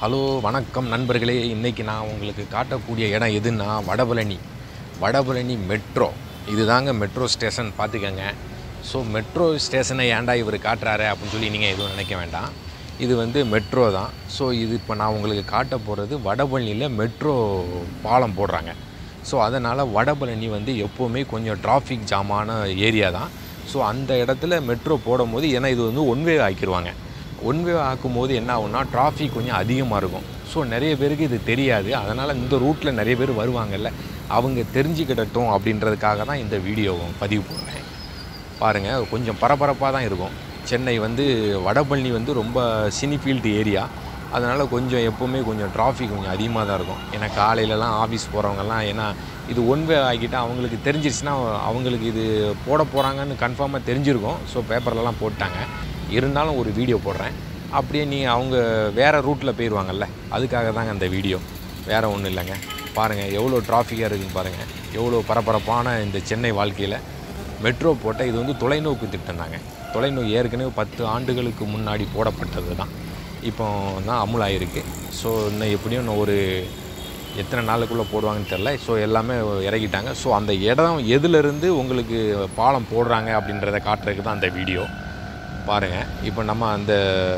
hello வணக்கம் நண்பர்களே இன்றைக்கி நான் உங்களுக்கு காட்டக்கூடிய இடம் எதுன்னா வடபழனி வடபழனி மெட்ரோ இதுதாங்க மெட்ரோ ஸ்டேஷன் பார்த்துக்கங்க ஸோ மெட்ரோ ஸ்டேஷனை ஏன்டா இவர் காட்டுறாரு அப்படின்னு சொல்லி நீங்கள் எதுவும் நினைக்க வேண்டாம் இது வந்து மெட்ரோ தான் ஸோ இது இப்போ நான் உங்களுக்கு காட்ட போகிறது வடபழனியில் மெட்ரோ பாலம் போடுறாங்க ஸோ அதனால் வடபழனி வந்து எப்போவுமே கொஞ்சம் டிராஃபிக் ஜாமான ஏரியா தான் ஸோ அந்த இடத்துல மெட்ரோ போடும்போது ஏன்னா இது வந்து ஒன் வே ஆக்கிடுவாங்க ஒன் வே ஆக்கும்போது என்ன ஆகும்னா டிராஃபிக் கொஞ்சம் அதிகமாக இருக்கும் ஸோ நிறைய பேருக்கு இது தெரியாது அதனால் இந்த ரூட்டில் நிறைய பேர் வருவாங்கல்ல அவங்க தெரிஞ்சுக்கிடட்டும் அப்படின்றதுக்காக தான் இந்த வீடியோ பதிவு போடுறேன் பாருங்கள் கொஞ்சம் பரபரப்பாக தான் இருக்கும் சென்னை வந்து வடபழனி வந்து ரொம்ப சினிஃபீல்டு ஏரியா அதனால் கொஞ்சம் எப்போவுமே கொஞ்சம் டிராஃபிக் கொஞ்சம் அதிகமாக தான் இருக்கும் ஏன்னா காலையிலலாம் ஆஃபீஸ் போகிறவங்கலாம் ஏன்னா இது ஒன் வே ஆகிட்டு அவங்களுக்கு தெரிஞ்சிருச்சுன்னா அவங்களுக்கு இது போட போகிறாங்கன்னு கன்ஃபார்மாக தெரிஞ்சிருக்கும் ஸோ பேப்பர்லலாம் போட்டாங்க இருந்தாலும் ஒரு வீடியோ போடுறேன் அப்படியே நீ அவங்க வேறு ரூட்டில் போயிடுவாங்கல்ல அதுக்காக தாங்க அந்த வீடியோ வேறு ஒன்றும் இல்லைங்க பாருங்கள் எவ்வளோ டிராஃபிக்காக இருக்குன்னு பாருங்கள் எவ்வளோ பரபரப்பான இந்த சென்னை வாழ்க்கையில் மெட்ரோ போட்ட இது வந்து தொலைநோக்கு திட்டம் தாங்க தொலைநோக்கு ஏற்கனவே பத்து ஆண்டுகளுக்கு முன்னாடி போடப்பட்டது தான் இப்போ தான் அமுலாயிருக்கு ஸோ இன்னும் எப்படியும் இன்னும் ஒரு எத்தனை நாளுக்குள்ளே போடுவாங்கன்னு தெரில ஸோ எல்லாமே இறக்கிட்டாங்க ஸோ அந்த இடம் எதுலேருந்து உங்களுக்கு பாலம் போடுறாங்க அப்படின்றத காட்டுறதுக்கு தான் அந்த வீடியோ பாருங்கள் இப்போ நம்ம அந்த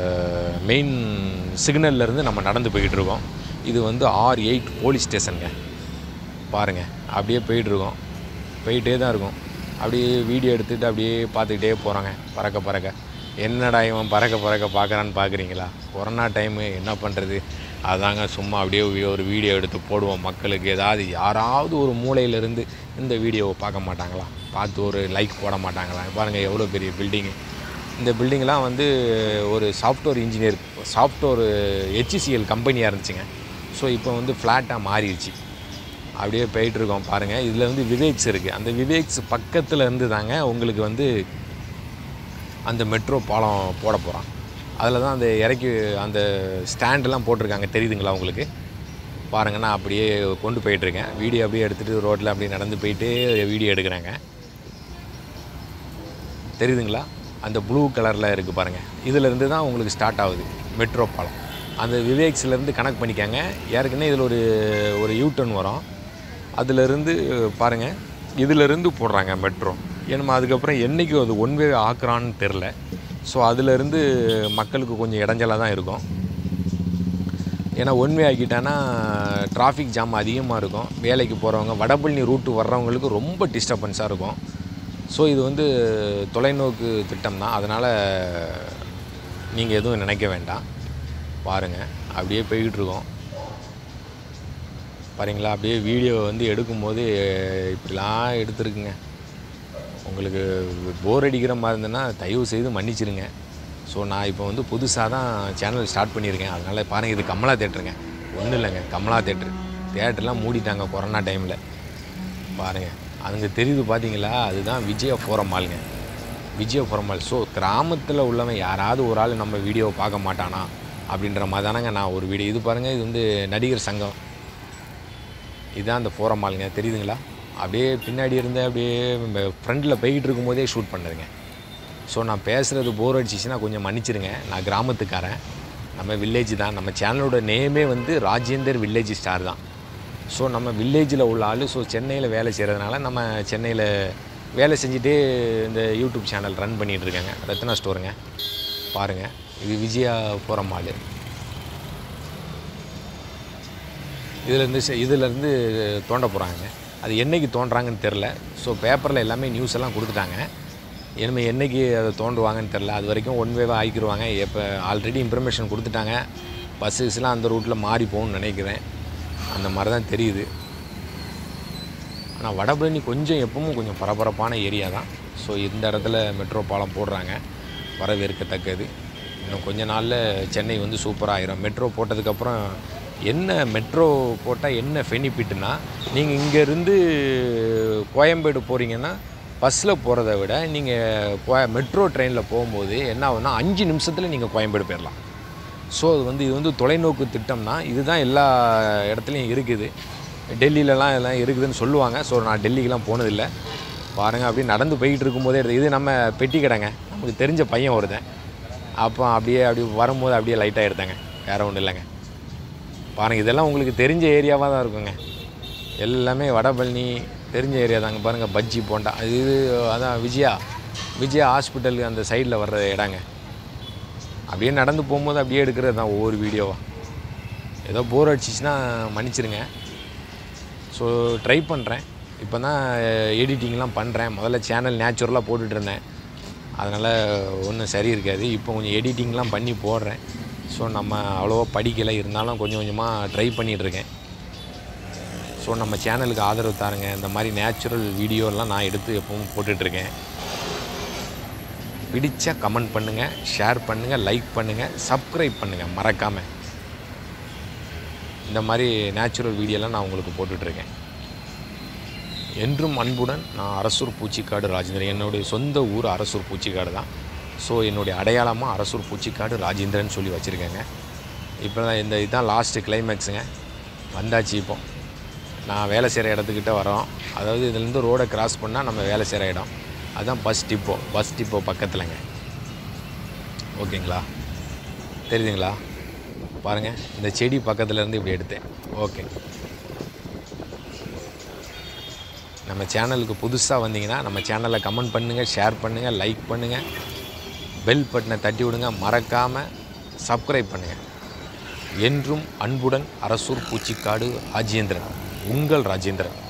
மெயின் சிக்னல்லேருந்து நம்ம நடந்து போய்கிட்டு இருக்கோம் இது வந்து ஆர் எயிட் போலீஸ் ஸ்டேஷனுங்க பாருங்கள் அப்படியே போயிட்டுருக்கோம் போயிட்டே தான் இருக்கும் அப்படியே வீடியோ எடுத்துகிட்டு அப்படியே பார்த்துக்கிட்டே போகிறாங்க பறக்க பறக்க என்னடா இவன் பறக்க பறக்க பார்க்குறான்னு பார்க்குறீங்களா கொரோனா டைமு என்ன பண்ணுறது அதாங்க சும்மா அப்படியே வி- ஒரு வீடியோ எடுத்து போடுவோம் மக்களுக்கு ஏதாவது யாராவது ஒரு மூலையிலேருந்து இந்த வீடியோவை பார்க்க மாட்டாங்களா பார்த்து ஒரு லைக் போட மாட்டாங்களா பாருங்கள் எவ்வளோ பெரிய பில்டிங்கு இந்த பில்டிங்லாம் வந்து ஒரு சாஃப்ட்வேர் இன்ஜினியர் சாஃப்ட்வேர் ஹெச்சிசிஎல் கம்பெனியாக இருந்துச்சுங்க ஸோ இப்போ வந்து ஃப்ளாட்டாக மாறிடுச்சு அப்படியே போயிட்டுருக்கோம் பாருங்கள் இதில் வந்து விவேக்ஸ் இருக்குது அந்த விவேக்ஸ் பக்கத்தில் இருந்து தாங்க உங்களுக்கு வந்து அந்த மெட்ரோ பாலம் போட போகிறான் அதில் தான் அந்த இறக்கி அந்த ஸ்டாண்டெல்லாம் போட்டிருக்காங்க தெரியுதுங்களா உங்களுக்கு பாருங்க நான் அப்படியே கொண்டு போயிட்டுருக்கேன் வீடியோ அப்படியே எடுத்துகிட்டு ரோட்டில் அப்படியே நடந்து போயிட்டு வீடியோ எடுக்கிறேங்க தெரியுதுங்களா அந்த ப்ளூ கலரில் இருக்குது பாருங்கள் இதிலேருந்து தான் உங்களுக்கு ஸ்டார்ட் ஆகுது மெட்ரோ பாலம் அந்த விவேக்ஸ்லேருந்து கனெக்ட் பண்ணிக்காங்க ஏற்கனவே இதில் ஒரு ஒரு யூட்டர்ன் வரும் அதிலிருந்து பாருங்கள் இதிலிருந்து போடுறாங்க மெட்ரோ ஏன்னா அதுக்கப்புறம் என்றைக்கு அது ஒன் வே ஆக்குறான்னு தெரில ஸோ அதிலிருந்து மக்களுக்கு கொஞ்சம் இடைஞ்சலாக தான் இருக்கும் ஏன்னா ஒன் வே ஆக்கிட்டான்னா டிராஃபிக் ஜாம் அதிகமாக இருக்கும் வேலைக்கு போகிறவங்க வடபழனி ரூட்டு வர்றவங்களுக்கு ரொம்ப டிஸ்டர்பன்ஸாக இருக்கும் ஸோ இது வந்து தொலைநோக்கு திட்டம் தான் அதனால் நீங்கள் எதுவும் நினைக்க வேண்டாம் பாருங்கள் அப்படியே போய்கிட்டு இருக்கோம் பாருங்களா அப்படியே வீடியோ வந்து எடுக்கும்போது இப்படிலாம் எடுத்துருக்குங்க உங்களுக்கு போர் அடிக்கிற மாதிரி இருந்ததுன்னா தயவு செய்து மன்னிச்சிருங்க ஸோ நான் இப்போ வந்து புதுசாக தான் சேனல் ஸ்டார்ட் பண்ணியிருக்கேன் அதனால் பாருங்கள் இது கமலா தேட்டருங்க ஒன்றும் இல்லைங்க கமலா தேட்டரு தேட்டர்லாம் மூடிட்டாங்க கொரோனா டைமில் பாருங்கள் அதுங்க தெரியுது பார்த்தீங்களா அதுதான் விஜய ஃபோரம் மாலுங்க விஜய ஃபோரம் மால் ஸோ கிராமத்தில் உள்ளவன் யாராவது ஒரு ஆள் நம்ம வீடியோவை பார்க்க மாட்டானா அப்படின்ற மாதிரி தானங்க நான் ஒரு வீடியோ இது பாருங்கள் இது வந்து நடிகர் சங்கம் இதுதான் அந்த ஃபோரம் மாலுங்க தெரியுதுங்களா அப்படியே பின்னாடி இருந்து அப்படியே ஃப்ரண்டில் போய்கிட்டு இருக்கும்போதே ஷூட் பண்ணதுங்க ஸோ நான் பேசுகிறது போர் அடிச்சிச்சுன்னா கொஞ்சம் மன்னிச்சிருங்க நான் கிராமத்துக்காரன் நம்ம வில்லேஜ் தான் நம்ம சேனலோட நேமே வந்து ராஜேந்தர் வில்லேஜ் ஸ்டார் தான் ஸோ நம்ம வில்லேஜில் உள்ள ஆள் ஸோ சென்னையில் வேலை செய்கிறதுனால நம்ம சென்னையில் வேலை செஞ்சுட்டே இந்த யூடியூப் சேனல் ரன் பண்ணிகிட்டு இருக்கேங்க ரத்னா ஸ்டோருங்க பாருங்கள் இது விஜயா போகிற மால் இதுலேருந்து செ- இதுலேருந்து தோண்ட போகிறாங்க அது என்னைக்கு தோண்டுறாங்கன்னு தெரில ஸோ பேப்பரில் எல்லாமே நியூஸ் எல்லாம் கொடுத்துட்டாங்க இனிமே என்னைக்கு அதை தோண்டுவாங்கன்னு தெரில அது வரைக்கும் ஒன் வேவாக ஆக்கிடுவாங்க இப்போ ஆல்ரெடி இன்ஃபர்மேஷன் கொடுத்துட்டாங்க பஸ்ஸஸ்லாம் அந்த ரூட்டில் மாறி போகும்னு நினைக்கிறேன் அந்த மாதிரி தான் தெரியுது ஆனால் வடபழனி கொஞ்சம் எப்பவும் கொஞ்சம் பரபரப்பான ஏரியா தான் ஸோ இந்த இடத்துல மெட்ரோ பாலம் போடுறாங்க வரவேற்கத்தக்கது இன்னும் கொஞ்ச நாளில் சென்னை வந்து சூப்பராக ஆயிரும் மெட்ரோ போட்டதுக்கப்புறம் என்ன மெட்ரோ போட்டால் என்ன பெனிஃபிட்னா நீங்கள் இங்கேருந்து கோயம்பேடு போகிறீங்கன்னா பஸ்ஸில் போகிறத விட நீங்கள் கோ மெட்ரோ ட்ரெயினில் போகும்போது என்ன ஆகும்னா அஞ்சு நிமிஷத்தில் நீங்கள் கோயம்பேடு போயிடலாம் ஸோ அது வந்து இது வந்து தொலைநோக்கு திட்டம்னா இதுதான் எல்லா இடத்துலையும் இருக்குது டெல்லியிலலாம் இதெல்லாம் இருக்குதுன்னு சொல்லுவாங்க ஸோ நான் டெல்லிக்கெலாம் போனதில்லை பாருங்கள் அப்படியே நடந்து போய்கிட்டு இருக்கும்போதே எடுத்து இது நம்ம பெட்டி கடைங்க நமக்கு தெரிஞ்ச பையன் ஒருத்தன் அப்போ அப்படியே அப்படி வரும்போது அப்படியே லைட்டாக எடுத்தாங்க வேறு ஒன்றும் இல்லைங்க பாருங்கள் இதெல்லாம் உங்களுக்கு தெரிஞ்ச ஏரியாவாக தான் இருக்குங்க எல்லாமே வடபழனி தெரிஞ்ச ஏரியா தாங்க பாருங்கள் பஜ்ஜி போண்டா அது இது அதான் விஜயா விஜயா ஹாஸ்பிட்டலுக்கு அந்த சைடில் வர்ற இடங்க அப்படியே நடந்து போகும்போது அப்படியே எடுக்கிறது தான் ஒவ்வொரு வீடியோவாக ஏதோ போர் அடிச்சிச்சுன்னா மன்னிச்சிருங்க ஸோ ட்ரை பண்ணுறேன் இப்போ தான் எடிட்டிங்லாம் பண்ணுறேன் முதல்ல சேனல் நேச்சுரலாக போட்டுட்டு இருந்தேன் அதனால் ஒன்றும் சரி இருக்காது இப்போ கொஞ்சம் எடிட்டிங்லாம் பண்ணி போடுறேன் ஸோ நம்ம அவ்வளோவா படிக்கலை இருந்தாலும் கொஞ்சம் கொஞ்சமாக ட்ரை பண்ணிகிட்ருக்கேன் ஸோ நம்ம சேனலுக்கு ஆதரவு தாருங்க இந்த மாதிரி நேச்சுரல் வீடியோலாம் நான் எடுத்து எப்பவும் போட்டுட்ருக்கேன் பிடிச்சா கமெண்ட் பண்ணுங்கள் ஷேர் பண்ணுங்கள் லைக் பண்ணுங்கள் சப்ஸ்கிரைப் பண்ணுங்கள் மறக்காமல் இந்த மாதிரி நேச்சுரல் வீடியோலாம் நான் உங்களுக்கு போட்டுட்ருக்கேன் என்றும் அன்புடன் நான் அரசூர் பூச்சிக்காடு ராஜேந்திரன் என்னுடைய சொந்த ஊர் அரசூர் பூச்சிக்காடு தான் ஸோ என்னுடைய அடையாளமாக அரசூர் பூச்சிக்காடு ராஜேந்திரன் சொல்லி வச்சுருக்கேங்க இப்போ தான் இந்த இதுதான் லாஸ்ட்டு கிளைமேக்ஸுங்க வந்தாச்சு இப்போ நான் வேலை செய்கிற இடத்துக்கிட்ட வரோம் அதாவது இதுலேருந்து ரோடை கிராஸ் பண்ணால் நம்ம வேலை செய்கிற இடம் அதுதான் பஸ் டிப்போ பஸ் டிப்போ பக்கத்துலங்க ஓகேங்களா தெரியுதுங்களா பாருங்கள் இந்த செடி பக்கத்துலேருந்து இப்படி எடுத்தேன் ஓகே நம்ம சேனலுக்கு புதுசாக வந்தீங்கன்னா நம்ம சேனலை கமெண்ட் பண்ணுங்கள் ஷேர் பண்ணுங்கள் லைக் பண்ணுங்கள் பெல் பட்டனை தட்டி விடுங்க மறக்காமல் சப்ஸ்கிரைப் பண்ணுங்கள் என்றும் அன்புடன் அரசூர் பூச்சிக்காடு ராஜேந்திரன் உங்கள் ராஜேந்திரன்